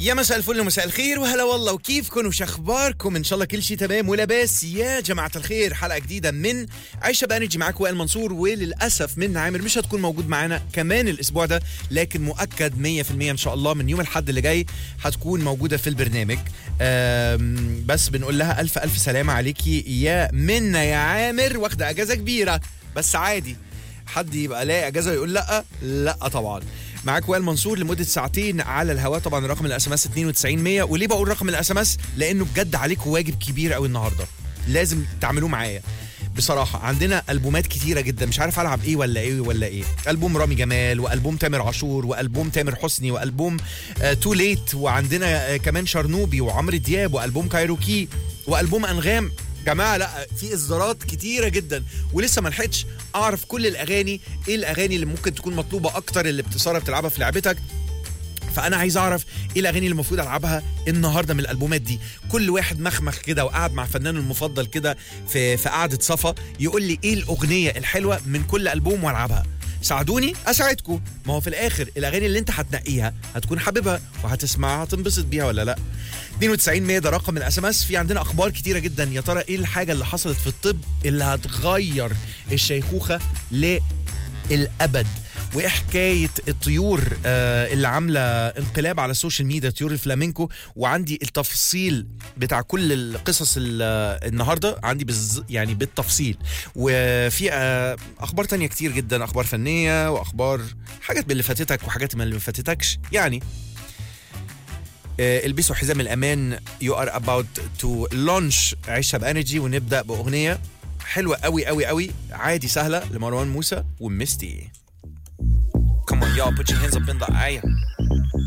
يا مساء الفل ومساء الخير وهلا والله وكيفكم وش اخباركم ان شاء الله كل شيء تمام ولاباس يا جماعه الخير حلقه جديده من عيشه بانرجي معاك وائل منصور وللاسف من عامر مش هتكون موجود معانا كمان الاسبوع ده لكن مؤكد 100% ان شاء الله من يوم الاحد اللي جاي هتكون موجوده في البرنامج أم، بس بنقول لها الف الف سلامه عليكي يا منا يا عامر واخده اجازه كبيره بس عادي حد يبقى لاقي اجازه ويقول لا لا طبعا معاك وائل منصور لمده ساعتين على الهواء طبعا رقم الاس ام اس 92100 وليه بقول رقم الاس ام اس لانه بجد عليكم واجب كبير قوي النهارده لازم تعملوه معايا بصراحة عندنا ألبومات كتيرة جدا مش عارف ألعب إيه ولا إيه ولا إيه ألبوم رامي جمال وألبوم تامر عاشور وألبوم تامر حسني وألبوم آه تو ليت وعندنا آه كمان شرنوبي وعمرو دياب وألبوم كايروكي وألبوم أنغام جماعة لا في إصدارات كتيرة جدا ولسه ما لحقتش أعرف كل الأغاني إيه الأغاني اللي ممكن تكون مطلوبة أكتر اللي بتسارة بتلعبها في لعبتك فانا عايز اعرف ايه الاغاني اللي المفروض العبها النهارده من الالبومات دي كل واحد مخمخ كده وقعد مع فنانه المفضل كده في في قعده صفا يقول لي ايه الاغنيه الحلوه من كل البوم والعبها ساعدوني اساعدكم ما هو في الاخر الاغاني اللي انت هتنقيها هتكون حاببها وهتسمعها هتنبسط بيها ولا لا 92 100 ده رقم الاس ام اس في عندنا اخبار كتيره جدا يا ترى ايه الحاجه اللي حصلت في الطب اللي هتغير الشيخوخه للابد وايه حكايه الطيور آه اللي عامله انقلاب على السوشيال ميديا طيور الفلامينكو وعندي التفصيل بتاع كل القصص ال- آه، النهارده عندي بز يعني بالتفصيل وفي آه اخبار تانية كتير جدا اخبار فنيه واخبار حاجات من اللي فاتتك وحاجات من اللي ما فاتتكش يعني آه، البسوا حزام الامان يو ار اباوت تو لونش عيشها بانرجي ونبدا باغنيه حلوه قوي قوي قوي عادي سهله لمروان موسى ومستي Come on y'all put your hands up in the air